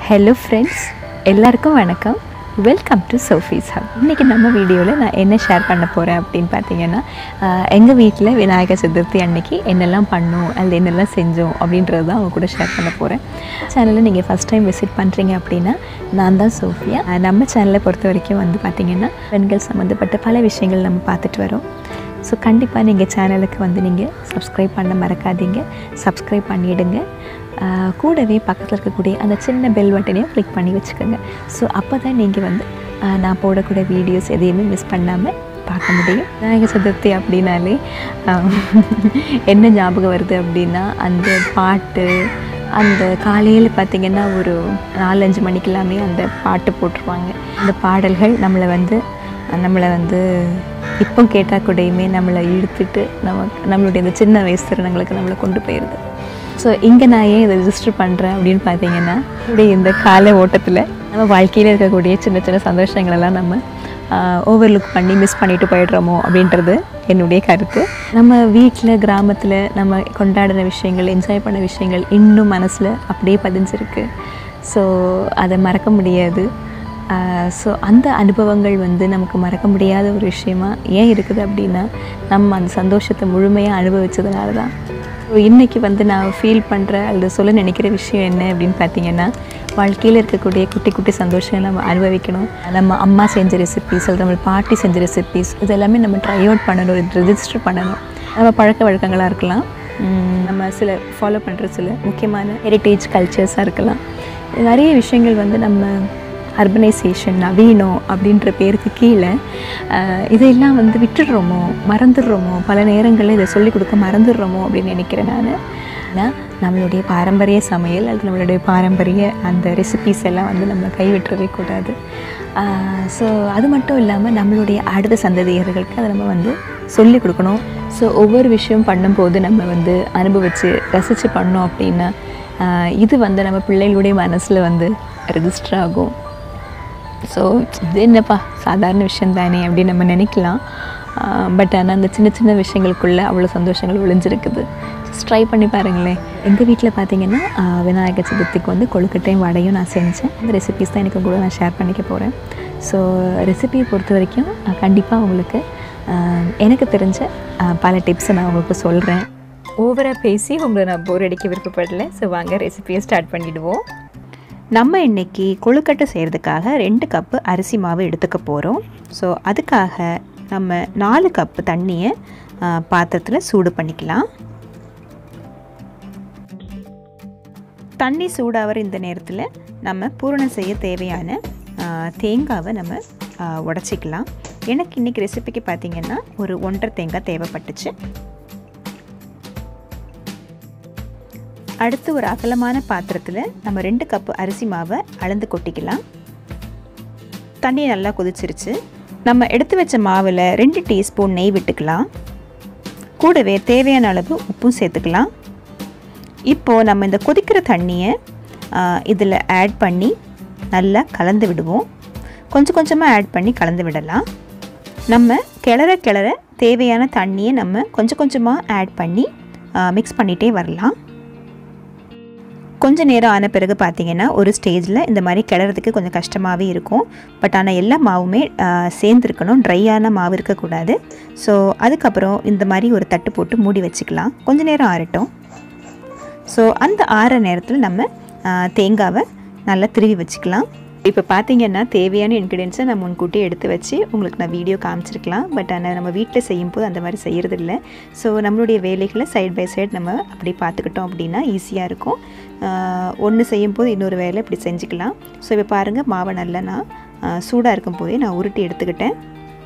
hello friends எல்லாருக்கும் வணக்கம் welcome to சோஃபீஸ் hub இன்றைக்கி நம்ம வீடியோவில் நான் என்ன ஷேர் பண்ண போகிறேன் அப்படின்னு பார்த்தீங்கன்னா எங்கள் வீட்டில் விநாயகர் சதுர்த்தி அன்னைக்கு என்னெல்லாம் பண்ணோம் அதில் என்னெல்லாம் செஞ்சோம் அப்படின்றது தான் அவங்க கூட ஷேர் பண்ண போகிறேன் சேனலில் நீங்கள் ஃபஸ்ட் டைம் விசிட் பண்ணுறீங்க அப்படின்னா நான் தான் சோஃபியா அஹ் நம்ம சேனலை பொறுத்த வரைக்கும் வந்து பார்த்திங்கன்னா பெண்கள் சம்மந்தப்பட்ட பல விஷயங்கள் நம்ம பார்த்துட்டு வரோம் ஸோ கண்டிப்பாக நீங்கள் சேனலுக்கு வந்து நீங்கள் சப்ஸ்கிரைப் பண்ண மறக்காதீங்க சப்ஸ்கிரைப் பண்ணிவிடுங்க ஆஹ் கூடவே பக்கத்தில் இருக்கக்கூடிய அந்த சின்ன பெல் பட்டனையும் கிளிக் பண்ணி வச்சுக்கோங்க ஸோ அப்போ தான் நீங்கள் வந்து ஆஹ் நான் போடக்கூடிய வீடியோஸ் எதையுமே மிஸ் பண்ணாமல் பார்க்க முடியும் விநாயகர் சதுர்த்தி அப்படின்னாலே ஆஹ் என்ன ஞாபகம் வருது அப்படின்னா அந்த பாட்டு அந்த காலையில் பார்த்திங்கன்னா ஒரு நாலஞ்சு மணிக்கெல்லாமே அந்த பாட்டு போட்டுருவாங்க அந்த பாடல்கள் நம்மளை வந்து நம்மளை வந்து இப்போ கேட்டால் கூடயுமே நம்மளை இழுத்துட்டு நமக்கு நம்மளுடைய இந்த சின்ன வயசு தருணங்களுக்கு நம்மளை கொண்டு போயிடுது ஸோ இங்கே நான் ஏன் இதை ரிஜிஸ்டர் பண்ணுறேன் அப்படின்னு பார்த்தீங்கன்னா இப்படி இந்த கால ஓட்டத்தில் நம்ம வாழ்க்கையில் இருக்கக்கூடிய சின்ன சின்ன சந்தோஷங்களெல்லாம் நம்ம ஓவர்லுக் பண்ணி மிஸ் பண்ணிட்டு போயிடுறோமோ அப்படின்றது என்னுடைய கருத்து நம்ம வீட்டில் கிராமத்தில் நம்ம கொண்டாடின விஷயங்கள் என்ஜாய் பண்ண விஷயங்கள் இன்னும் மனசில் அப்படியே பதிஞ்சிருக்கு ஸோ அதை மறக்க முடியாது ஸோ அந்த அனுபவங்கள் வந்து நமக்கு மறக்க முடியாத ஒரு விஷயமா ஏன் இருக்குது அப்படின்னா நம்ம அந்த சந்தோஷத்தை முழுமையாக அனுபவிச்சதுனால தான் ஸோ இன்றைக்கி வந்து நான் ஃபீல் பண்ணுற அல்லது சொல்ல நினைக்கிற விஷயம் என்ன அப்படின்னு பார்த்தீங்கன்னா வாழ்க்கையில் இருக்கக்கூடிய குட்டி குட்டி சந்தோஷங்களை நம்ம அனுபவிக்கணும் நம்ம அம்மா செஞ்ச ரெசிபீஸ் அல்லது நம்ம பாட்டி செஞ்ச ரெசிபீஸ் இதெல்லாமே நம்ம ட்ரை அவுட் பண்ணணும் ரெஜிஸ்டர் பண்ணணும் நம்ம பழக்க வழக்கங்களாக இருக்கலாம் உம், நம்ம சில ஃபாலோ பண்ணுற சில முக்கியமான ஹெரிட்டேஜ் கல்ச்சர்ஸாக இருக்கலாம் நிறைய விஷயங்கள் வந்து நம்ம அர்பனைசேஷன் நவீனம் அப்படின்ற பேருக்கு கீழே அஹ், இதையெல்லாம் வந்து விட்டுடுறோமோ மறந்துடுறோமோ பல நேரங்களில் இதை சொல்லிக் கொடுக்க மறந்துடுறோமோ அப்படின்னு நினைக்கிறேன் நான் ஏன்னா நம்மளுடைய பாரம்பரிய சமையல் அல்லது நம்மளுடைய பாரம்பரிய அந்த ரெசிபீஸ் எல்லாம் வந்து நம்ம கைவிட்டுறவே கூடாது ஸோ அது மட்டும் இல்லாமல் நம்மளுடைய அடுத்த சந்ததியர்களுக்கு அதை நம்ம வந்து சொல்லிக் கொடுக்கணும் ஸோ ஒவ்வொரு விஷயம் பண்ணும்போது நம்ம வந்து அனுபவித்து ரசித்து பண்ணோம் அப்படின்னா ஆஹ் இது வந்து நம்ம பிள்ளைகளுடைய மனசில் வந்து ரெஜிஸ்டர் ஆகும் ஸோ இது என்னப்பா சாதாரண விஷயம் தானே அப்படின்னு நம்ம நினைக்கலாம் பட் ஆனால் அந்த சின்ன சின்ன விஷயங்களுக்குள்ளே அவ்வளோ சந்தோஷங்கள் ஒளிஞ்சிருக்குது ஜஸ்ட் ட்ரை பண்ணி பாருங்களேன் எங்கள் வீட்டில் பார்த்தீங்கன்னா ஆஹ் விநாயகர் சதுர்த்திக்கு வந்து கொழுக்கட்டையும் வடையும் நான் செஞ்சேன் அந்த ரெசிபீஸ் தான் எனக்கு கூட நான் ஷேர் பண்ணிக்க போகிறேன் ஸோ ரெசிபியை பொறுத்த வரைக்கும் கண்டிப்பாக உங்களுக்கு ஆஹ் எனக்கு தெரிஞ்ச ஆஹ் பல டிப்ஸை நான் உங்களுக்கு சொல்கிறேன் ஓவராக பேசி உங்களை நான் போர் அடிக்க விருப்பப்படல ஸோ வாங்க ரெசிபியை ஸ்டார்ட் பண்ணிவிடுவோம் நம்ம இன்னைக்கு கொழுக்கட்டை செய்கிறதுக்காக ரெண்டு கப்பு அரிசி மாவு எடுத்துக்க போகிறோம் ஸோ அதுக்காக நம்ம நாலு கப்பு தண்ணியை பாத்திரத்தில் சூடு பண்ணிக்கலாம் தண்ணி சூடாகிற இந்த நேரத்தில் நம்ம பூரணம் செய்ய தேவையான ஆ, தேங்காவை நம்ம ஆ, உடச்சிக்கலாம் எனக்கு இன்றைக்கி ரெசிபிக்கு பார்த்திங்கன்னா ஒரு ஒன்றரை தேங்காய் தேவைப்பட்டுச்சு அடுத்து ஒரு அகலமான பாத்திரத்தில் நம்ம ரெண்டு கப்பு அரிசி மாவை அளந்து கொட்டிக்கலாம் தண்ணி நல்லா கொதிச்சிருச்சு நம்ம எடுத்து வச்ச மாவில் ரெண்டு டீஸ்பூன் நெய் விட்டுக்கலாம் கூடவே தேவையான அளவு உப்பும் சேர்த்துக்கலாம் இப்போது நம்ம இந்த கொதிக்கிற தண்ணியை இதில் ஆட் பண்ணி நல்லா கலந்து விடுவோம் கொஞ்சம் கொஞ்சமாக ஆட் பண்ணி கலந்து விடலாம் நம்ம கிளற கிளற தேவையான தண்ணியை நம்ம கொஞ்சம் கொஞ்சமாக ஆட் பண்ணி மிக்ஸ் பண்ணிகிட்டே வரலாம் கொஞ்ச நேரம் ஆன பிறகு பார்த்தீங்கன்னா ஒரு ஸ்டேஜில் இந்த மாதிரி கிளறதுக்கு கொஞ்சம் கஷ்டமாகவே இருக்கும் பட் ஆனால் எல்லா மாவுமே ஆஹ், சேர்ந்துருக்கணும் ட்ரையான மாவு இருக்கக்கூடாது ஸோ அதுக்கப்புறம் இந்த மாதிரி ஒரு தட்டு போட்டு மூடி வச்சுக்கலாம் கொஞ்ச நேரம் ஆறட்டும் ஸோ அந்த ஆற நேரத்தில் நம்ம ஆஹ், தேங்காவை நல்லா திருவி வச்சுக்கலாம் இப்போ பார்த்தீங்கன்னா தேவையான இன்க்ரீடியன்ஸை நான் முன்கூட்டியே எடுத்து வச்சு உங்களுக்கு நான் வீடியோ காமிச்சிருக்கலாம் பட் ஆனால் நம்ம வீட்டில் செய்யும்போது அந்த மாதிரி செய்கிறது இல்லை ஸோ நம்மளுடைய வேலைகளை சைட் பை சைடு நம்ம அப்படி பார்த்துக்கிட்டோம் அப்படின்னா ஈஸியாக இருக்கும் ஒன்று செய்யும்போது இன்னொரு வேலை இப்படி செஞ்சுக்கலாம் ஸோ இப்போ பாருங்கள் மாவை நல்லா நான் சூடாக இருக்கும் போதே நான் உருட்டி எடுத்துக்கிட்டேன்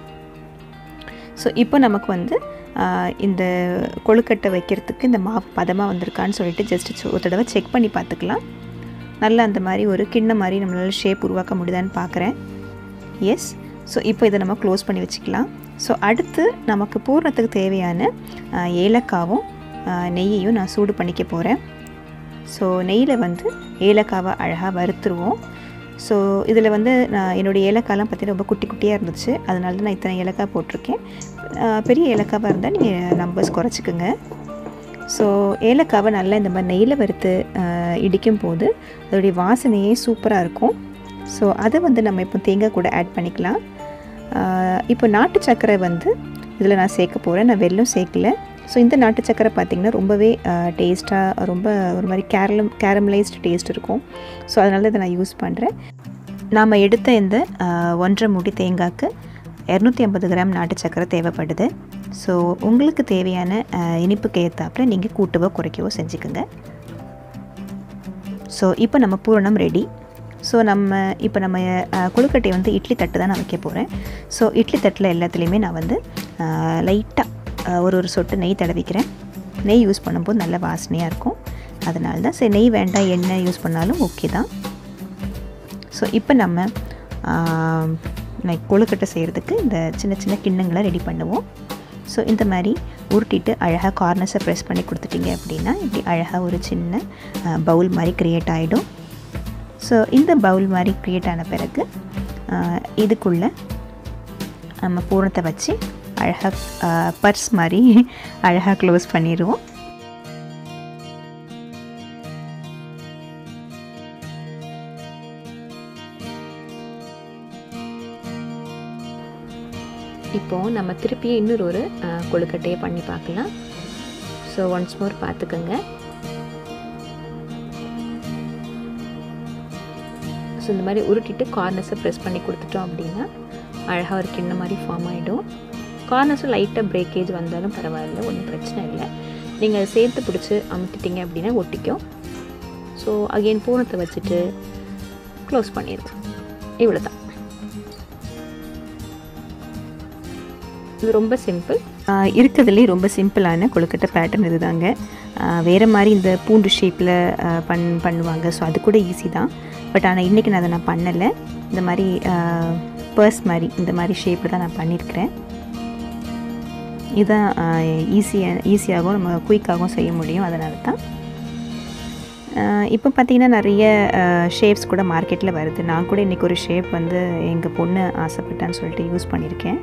ஸோ இப்போ நமக்கு வந்து ஆஹ், இந்த கொழுக்கட்டை வைக்கிறதுக்கு இந்த மாவு பதமாக வந்திருக்கான்னு சொல்லிட்டு ஜஸ்ட் ஒரு தடவை செக் பண்ணி பார்த்துக்கலாம் நல்லா அந்த மாதிரி ஒரு கிண்ண மாதிரி நம்மளால் ஷேப் உருவாக்க முடியுதான்னு பார்க்குறேன் எஸ் ஸோ இப்போ இதை நம்ம க்ளோஸ் பண்ணி வச்சுக்கலாம் ஸோ அடுத்து நமக்கு பூரணத்துக்கு தேவையான ஆஹ், ஏலக்காவும் ஆஹ், நெய்யையும் நான் சூடு பண்ணிக்க போகிறேன் ஸோ நெய்யில் வந்து ஏலக்காவை அழகாக வறுத்துருவோம் ஸோ இதில் வந்து நான் என்னுடைய ஏலக்காய்லாம் பார்த்தீங்கன்னா ரொம்ப குட்டி குட்டியாக இருந்துச்சு அதனால தான் நான் இத்தனை ஏலக்காய் போட்டிருக்கேன் ஆஹ், பெரிய ஏலக்காவாக இருந்தால் நீங்கள் நம்பர்ஸ் குறைச்சிக்கோங்க ஸோ ஏலக்காவை நல்லா இந்த மாதிரி நெய்யில் வறுத்து ஆஹ், இடிக்கும் போது அதோடைய வாசனையே சூப்பராக இருக்கும் ஸோ அதை வந்து நம்ம இப்போ தேங்காய் கூட ஆட் பண்ணிக்கலாம் ஆஹ், இப்போ நாட்டு சர்க்கரை வந்து இதில் நான் சேர்க்க போகிறேன் நான் வெல்லம் சேர்க்கல ஸோ இந்த நாட்டு சர்க்கரை பார்த்திங்கன்னா ரொம்பவே டேஸ்ட்டாக ரொம்ப ஒரு மாதிரி கேரலம் கேரமலைஸ்டு டேஸ்ட் இருக்கும் ஸோ அதனால இதை நான் யூஸ் பண்ணுறேன் நாம் எடுத்த இந்த ஆஹ், ஒன்றரை மூடி தேங்காய்க்கு இரநூத்தி ஐம்பது கிராம் நாட்டு சர்க்கரை தேவைப்படுது ஸோ உங்களுக்கு தேவையான ஆஹ், இனிப்புக்கு ஏற்றாப்புல நீங்கள் கூட்டவோ குறைக்கவோ செஞ்சுக்கோங்க ஸோ இப்போ நம்ம பூரணம் ரெடி ஸோ நம்ம இப்போ நம்ம அஹ், கொழுக்கட்டை வந்து இட்லி தட்டு தான் நான் வைக்க போகிறேன் ஸோ இட்லி தட்டில் எல்லாத்துலேயுமே நான் வந்து லைட்டாக ஒரு ஒரு சொட்டு நெய் தடவிக்கிறேன் நெய் யூஸ் பண்ணும்போது நல்ல வாசனையாக இருக்கும் அதனால தான் சரி நெய் வேண்டாம் எண்ணெய் யூஸ் பண்ணாலும் ஓகே தான் ஸோ இப்போ நம்ம ஆஹ், like கொழுக்கட்டை செய்கிறதுக்கு இந்த சின்ன சின்ன கிண்ணங்களை ரெடி பண்ணுவோம் ஸோ இந்த மாதிரி உருட்டிட்டு அழகாக கார்னர்ஸை ப்ரெஸ் பண்ணி கொடுத்துட்டீங்க அப்படின்னா இப்படி அழகாக ஒரு சின்ன பவுல் மாதிரி க்ரியேட் ஆகிடும் ஸோ இந்த பவுல் மாதிரி க்ரியேட் ஆன பிறகு ஆஹ், இதுக்குள்ளே நம்ம பூரணத்தை வச்சு அழகாக பர்ஸ் மாதிரி அழகாக க்ளோஸ் பண்ணிடுவோம் இப்போது நம்ம திருப்பி இன்னொரு ஒரு அஹ், கொழுக்கட்டையை பண்ணி பார்க்கலாம் ஸோ ஒன்ஸ் மோர் பார்த்துக்கோங்க ஸோ இந்த மாதிரி உருட்டிட்டு கார்னர்ஸை ப்ரெஸ் பண்ணி கொடுத்துட்டோம் அப்படின்னா அழகாக ஒரு கிண்ண மாதிரி ஃபார்ம் ஆகிடும் கார்னர்ஸும் லைட்டாக பிரேக்கேஜ் வந்தாலும் பரவாயில்ல ஒன்றும் பிரச்சனை இல்லை நீங்கள் அதை சேர்த்து பிடிச்சி அமுத்திட்டீங்க அப்படின்னா ஒட்டிக்கும் ஸோ அகெயின் பூனத்தை வச்சுட்டு க்ளோஸ் பண்ணிடுவோம் இவ்வளோ தான் இது ரொம்ப சிம்பிள் இருக்கிறதுலே ரொம்ப சிம்பிளான கொழுக்கட்டை பேட்டர்ன் இதுதாங்க ஆஹ் வேறு மாதிரி இந்த பூண்டு ஷேப்பில் பண் பண்ணுவாங்க ஸோ அது கூட ஈஸி தான் பட் ஆனால் இன்றைக்கி நான் அதை நான் பண்ணலை இந்த மாதிரி பர்ஸ் மாதிரி இந்த மாதிரி ஷேப்பில் தான் நான் பண்ணியிருக்கிறேன் இதான் ஈஸியாக ஈஸியாகவும் நம்ம குயிக்காகவும் செய்ய முடியும் அதனால தான் இப்போ பார்த்தீங்கன்னா நிறைய ஷேப்ஸ் கூட மார்க்கெட்டில் வருது நான் கூட இன்றைக்கி ஒரு ஷேப் வந்து எங்கள் பொண்ணு ஆசைப்பட்டான்னு சொல்லிட்டு யூஸ் பண்ணியிருக்கேன்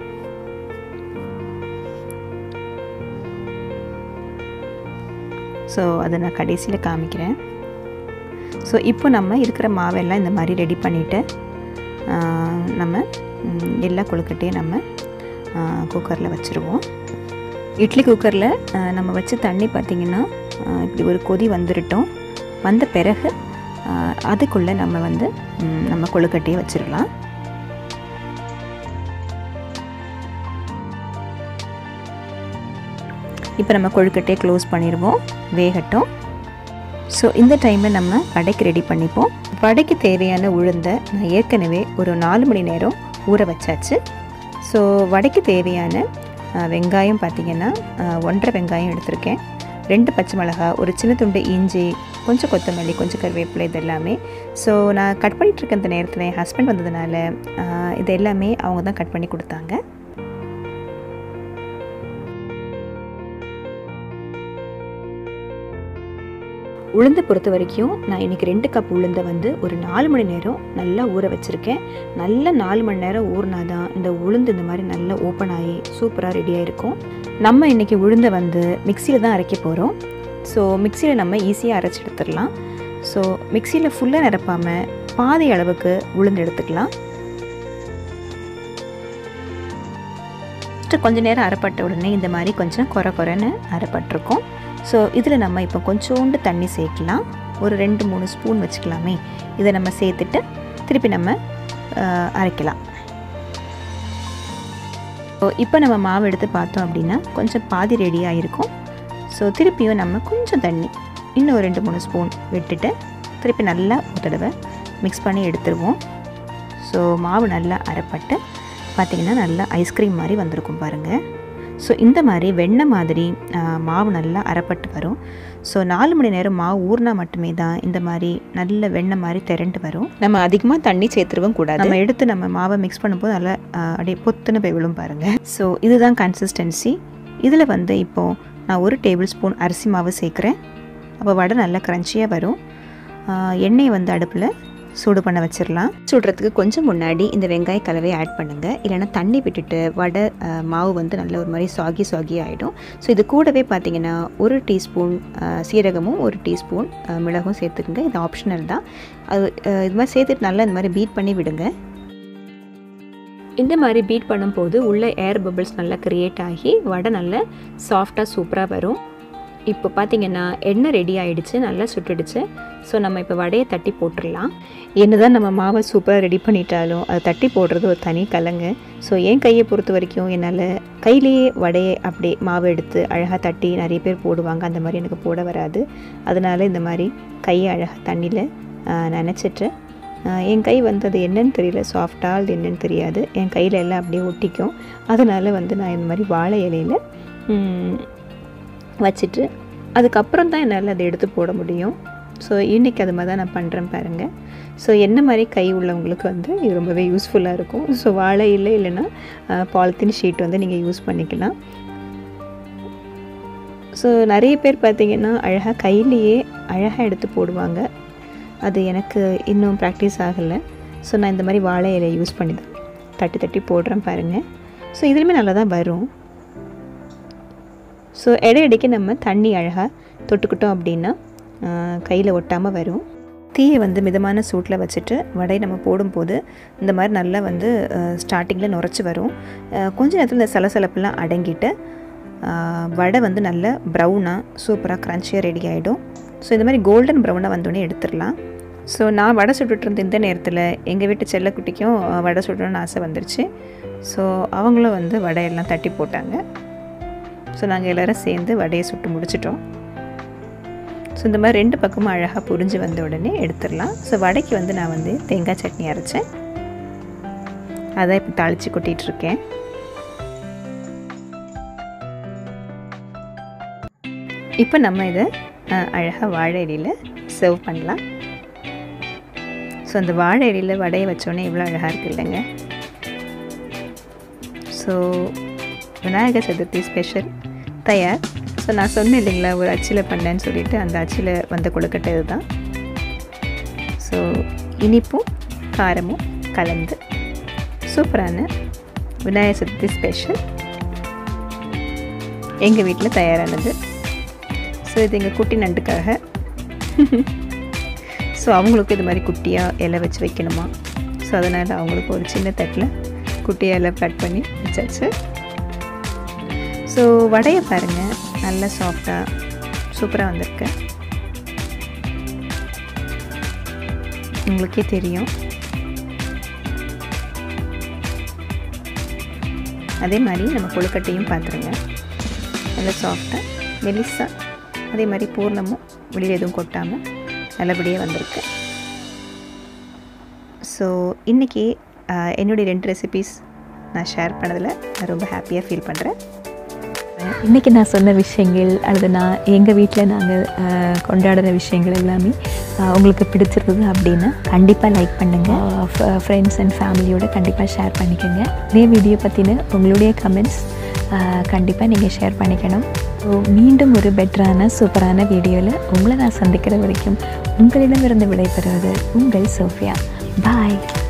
ஸோ அதை நான் கடைசியில் காமிக்கிறேன் ஸோ இப்போ நம்ம இருக்கிற மாவெல்லாம் இந்த மாதிரி ரெடி பண்ணிவிட்டு நம்ம ம், எல்லா கொழுக்கட்டையும் நம்ம குக்கரில் வச்சுருவோம் இட்லி குக்கரில் நம்ம வச்ச தண்ணி பார்த்திங்கன்னா ஆ, இப்படி ஒரு கொதி வந்துருட்டோம் வந்த பிறகு அதுக்குள்ளே நம்ம வந்து ம், நம்ம கொழுக்கட்டையை வச்சிடலாம் இப்போ நம்ம கொழுக்கட்டையை க்ளோஸ் பண்ணிடுவோம் வேகட்டும் ஸோ இந்த டைமில் நம்ம வடைக்கு ரெடி பண்ணிப்போம் வடைக்கு தேவையான உளுந்தை நான் ஏற்கனவே ஒரு நாலு மணி நேரம் ஊற வச்சாச்சு ஸோ வடைக்கு தேவையான அஹ், வெங்காயம் பார்த்திங்கன்னா அஹ், ஒன்றரை வெங்காயம் எடுத்திருக்கேன் ரெண்டு பச்சை மிளகாய் ஒரு சின்ன துண்டு இஞ்சி கொஞ்சம் கொத்தமல்லி கொஞ்சம் கருவேப்பிலை இது எல்லாமே ஸோ நான் கட் பண்ணிட்டு இருக்க இந்த நேரத்தில் என் ஹஸ்பண்ட் வந்ததுனால அஹ், இது எல்லாமே அவங்க தான் கட் பண்ணி கொடுத்தாங்க உளுந்தை பொறுத்த வரைக்கும் நான் இன்றைக்கி ரெண்டு கப் உளுந்தை வந்து ஒரு நாலு மணி நேரம் நல்லா ஊற வச்சுருக்கேன் நல்லா நாலு மணி நேரம் ஊறினா தான் இந்த உளுந்து இந்த மாதிரி நல்லா ஓப்பன் ஆகி சூப்பராக ரெடியாக இருக்கும் நம்ம இன்றைக்கி உளுந்தை வந்து மிக்சியில் தான் அரைக்க போகிறோம் ஸோ மிக்சியில் நம்ம ஈஸியாக அரைச்சி எடுத்துடலாம் ஸோ மிக்சியில் ஃபுல்லாக நிரப்பாமல் பாதி அளவுக்கு உளுந்து எடுத்துக்கலாம் ஃபஸ்ட்டு கொஞ்ச நேரம் அரைப்பட்ட உடனே இந்த மாதிரி கொஞ்சம் குறை குறைன்னு அரைப்பட்டிருக்கும் ஸோ இதில் நம்ம இப்போ கொஞ்சோண்டு தண்ணி சேர்க்கலாம் ஒரு ரெண்டு மூணு ஸ்பூன் வச்சுக்கலாமே இதை நம்ம சேர்த்துட்டு திருப்பி நம்ம ஆஹ், அரைக்கலாம் ஸோ இப்போ நம்ம மாவு எடுத்து பார்த்தோம் அப்படின்னா கொஞ்சம் பாதி ரெடியாக இருக்கும் ஸோ திருப்பியும் நம்ம கொஞ்சம் தண்ணி இன்னும் ஒரு ரெண்டு மூணு ஸ்பூன் விட்டுட்டு திருப்பி நல்லா ஒரு தடவை மிக்ஸ் பண்ணி எடுத்துருவோம் ஸோ மாவு நல்லா அரைப்பட்டு பார்த்திங்கன்னா நல்லா ஐஸ்கிரீம் மாதிரி வந்திருக்கும் பாருங்கள் ஸோ இந்த மாதிரி வெண்ணெய் மாதிரி ஆ, மாவு நல்லா அரைப்பட்டு வரும் ஸோ நாலு மணி நேரம் மாவு ஊறினா மட்டுமே தான் இந்த மாதிரி நல்ல வெண்ணெய் மாதிரி திரண்டு வரும் நம்ம அதிகமாக தண்ணி சேர்த்துருவும் கூடாது நம்ம எடுத்து நம்ம மாவை மிக்ஸ் பண்ணும்போது நல்லா ஆ, அப்படியே பொத்துன்னு போய் விழும் பாருங்கள் ஸோ இதுதான் கன்சிஸ்டன்சி இதில் வந்து இப்போது நான் ஒரு டேபிள் ஸ்பூன் அரிசி மாவு சேர்க்குறேன் அப்போ வடை நல்லா க்ரன்ச்சியாக வரும் ஆ, எண்ணெய் வந்து அடுப்பில் சூடு பண்ண வச்சிடலாம் சுடுறதுக்கு கொஞ்சம் முன்னாடி இந்த வெங்காய கலவையை ஆட் பண்ணுங்கள் இல்லைன்னா தண்ணி விட்டுட்டு வடை அஹ், மாவு வந்து நல்ல ஒரு மாதிரி சாகி சாகி ஆகிடும் ஸோ இது கூடவே பார்த்தீங்கன்னா ஒரு டீஸ்பூன் சீரகமும் ஒரு டீஸ்பூன் அஹ், மிளகும் சேர்த்துக்குங்க இது ஆப்ஷனல் தான் அது அஹ், இது மாதிரி சேர்த்துட்டு நல்லா இந்த மாதிரி பீட் பண்ணி விடுங்க இந்த மாதிரி பீட் பண்ணும்போது உள்ள ஏர் பபிள்ஸ் நல்லா க்ரியேட் ஆகி வடை நல்லா சாஃப்டாக சூப்பராக வரும் இப்போ பார்த்தீங்கன்னா எண்ணெய் ரெடி ஆயிடுச்சு நல்லா சுட்டுடுச்சு ஸோ நம்ம இப்போ வடையை தட்டி போட்டுடலாம் என்னதான் நம்ம மாவை சூப்பராக ரெடி பண்ணிட்டாலும் அது தட்டி போடுறது ஒரு தனி கலங்க ஸோ என் கையை பொறுத்த வரைக்கும் என்னால் கையிலேயே வடையை அப்படியே மாவு எடுத்து அழகாக தட்டி நிறைய பேர் போடுவாங்க அந்த மாதிரி எனக்கு போட வராது அதனால் இந்த மாதிரி கையை அழகாக தண்ணியில் நினச்சிட்டு என் கை வந்து அது என்னன்னு தெரியல சாஃப்டாக அது என்னன்னு தெரியாது என் கையில் எல்லாம் அப்படியே ஒட்டிக்கும் அதனால் வந்து நான் இந்த மாதிரி வாழை இலையில் வச்சுட்டு அதுக்கப்புறம் தான் என்னால் அதை எடுத்து போட முடியும் ஸோ இன்றைக்கி அது மாதிரி தான் நான் பண்ணுறேன் பாருங்கள் ஸோ என்ன மாதிரி கை உள்ளவங்களுக்கு வந்து இது ரொம்பவே யூஸ்ஃபுல்லாக இருக்கும் ஸோ வாழை இல்லை இல்லைன்னா பாலித்தீன் ஷீட் வந்து நீங்கள் யூஸ் பண்ணிக்கலாம் ஸோ நிறைய பேர் பார்த்தீங்கன்னா அழகாக கையிலேயே அழகாக எடுத்து போடுவாங்க அது எனக்கு இன்னும் ப்ராக்டிஸ் ஆகலை ஸோ நான் இந்த மாதிரி வாழை இலையை யூஸ் பண்ணி தான் தட்டி தட்டி போடுறேன் பாருங்கள் ஸோ இதுலேயுமே நல்லா தான் வரும் ஸோ இடையிடைக்கு நம்ம தண்ணி அழகாக தொட்டுக்கிட்டோம் அப்படின்னா கையில் ஒட்டாமல் வரும் தீயை வந்து மிதமான சூட்டில் வச்சுட்டு வடை நம்ம போடும்போது இந்த மாதிரி நல்லா வந்து ஸ்டார்டிங்கில் நுரைச்சி வரும் அஹ் கொஞ்ச நேரத்தில் இந்த சலசலப்பெல்லாம் அடங்கிட்டு அஹ் வடை வந்து நல்ல ப்ரௌனாக சூப்பராக க்ரன்ச்சியாக ரெடி ஆகிடும் ஸோ இந்த மாதிரி கோல்டன் ப்ரௌனாக வந்தோடனே எடுத்துடலாம் ஸோ நான் வடை சுட்டுட்டு இருந்த இந்த நேரத்தில் எங்கள் வீட்டு செல்லக்குட்டிக்கும் அஹ், வடை சுடணும்னு ஆசை வந்துருச்சு ஸோ அவங்களும் வந்து வடையெல்லாம் தட்டி போட்டாங்க ஸோ நாங்கள் எல்லோரும் சேர்ந்து வடையை சுட்டு முடிச்சிட்டோம் ஸோ இந்த மாதிரி ரெண்டு பக்கமும் அழகாக புரிஞ்சு வந்த உடனே எடுத்துடலாம் ஸோ வடைக்கு வந்து நான் வந்து தேங்காய் சட்னி அரைச்சேன் அதை இப்போ தாளித்து கொட்டிகிட்டு இருக்கேன் இப்போ நம்ம இதை அழகாக வாழை இலையில் சர்வ் பண்ணலாம் ஸோ அந்த வாழை இலையில் வடையை வச்சோடனே இவ்வளோ அழகாக இருக்கு இல்லைங்க ஸோ விநாயகர் சதுர்த்தி ஸ்பெஷல் தயார் ஸோ நான் சொன்னேன் இல்லைங்களா ஒரு அச்சில் பண்ணேன்னு சொல்லிட்டு அந்த அச்சில் வந்த கொழுக்கட்டை இதுதான் ஸோ இனிப்பும் காரமும் கலந்து சூப்பரான விநாயகர் சதுர்த்தி ஸ்பெஷல் எங்கள் வீட்டில் தயாரானது ஸோ இது எங்கள் குட்டி நண்டுக்காக ஸோ அவங்களுக்கும் இது மாதிரி குட்டியாக இலை வச்சு வைக்கணுமா ஸோ அதனால் அவங்களுக்கு ஒரு சின்ன தட்டில் குட்டியாக இலை கட் பண்ணி வச்சாச்சு ஸோ வடையை பாருங்கள் நல்லா சாஃப்டாக சூப்பராக வந்திருக்கு உங்களுக்கே தெரியும் அதே மாதிரி நம்ம கொழுக்கட்டையும் பார்த்துருங்க நல்லா சாஃப்டாக மெலிசா அதே மாதிரி பூர்ணமும் வெளியில் எதுவும் கொட்டாமல் நல்லபடியாக வந்திருக்கு ஸோ இன்றைக்கி என்னுடைய ரெண்டு ரெசிபீஸ் நான் ஷேர் பண்ணதில் நான் ரொம்ப ஹாப்பியாக ஃபீல் பண்ணுறேன் இன்றைக்கி நான் சொன்ன விஷயங்கள் அல்லது நான் எங்கள் வீட்டில் நாங்கள் அஹ், கொண்டாடுற விஷயங்கள் எல்லாமே அஹ், உங்களுக்கு பிடிச்சிருந்தது அப்படின்னா கண்டிப்பாக லைக் பண்ணுங்கள் ஃப்ரெண்ட்ஸ் அண்ட் ஃபேமிலியோட கண்டிப்பாக ஷேர் பண்ணிக்கோங்க இதே வீடியோ பற்றின உங்களுடைய கமெண்ட்ஸ் கண்டிப்பாக நீங்கள் ஷேர் பண்ணிக்கணும் ஸோ மீண்டும் ஒரு பெட்டரான சூப்பரான வீடியோவில் உங்களை நான் சந்திக்கிற வரைக்கும் உங்களிடமிருந்து விடைபெறுவது உங்கள் சோஃபியா பாய்